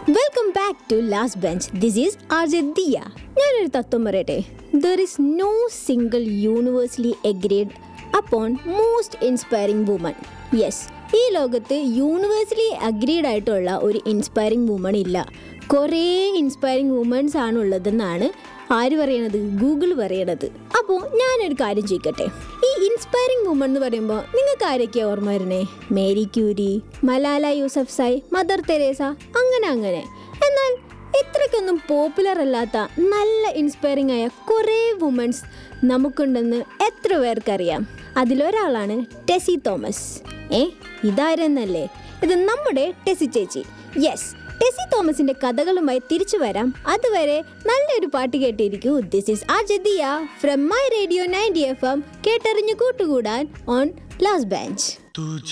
welcome back to last bench this is RJ Diya ഞാനൊരു തത്വം പറയട്ടെ there is no single universally agreed upon most inspiring woman yes ഈ ലോകത്ത് universally agreed ആയിട്ടുള്ള ഒരു ഇൻസ്പയറിംഗ് വുമൺ ഇല്ല കുറേ ഇൻസ്പയറിംഗ് വുമൻസ് ആണ് ഉള്ളതെന്നാണ് ആര് പറയണത് ഗൂഗിൾ പറയണത് അപ്പോൾ ഞാനൊരു കാര്യം ചോദിക്കട്ടെ ഈ ഇൻസ്പയറിംഗ് വുമൺ എന്ന് പറയുമ്പോൾ നിങ്ങൾക്ക് ആരൊക്കെയാ ഓർമ്മ വരണേ Marie Curie Malala Yousafzai Mother Teresa അങ്ങനെ അങ്ങനെ എന്നാൽ ഇത്രയ്ക്കൊന്നും പോപ്പുലർ അല്ലാത്ത നല്ല ഇൻസ്പയറിംഗ് ആയ കുറേ വുമൻസ് നമുക്കുണ്ടെന്ന് എത്ര പേർക്കറിയാം അതിലൊരാളാണ് ടെസി തോമസ് ഏ ഇതാരെന്നല്ലേ ഇത് നമ്മുടെ ടെസി ചേച്ചി യെസ് ടെസി തോമസിന്റെ കഥകളുമായി തിരിച്ചു വരാം അതുവരെ നല്ലൊരു പാട്ട് കേട്ടിരിക്കൂ this is Ajadiya from my radio ninety F M കേട്ടറിഞ്ഞു കൂട്ടുകൂടാൻ ഓൺ ലാസ്റ്റ് ബെഞ്ച്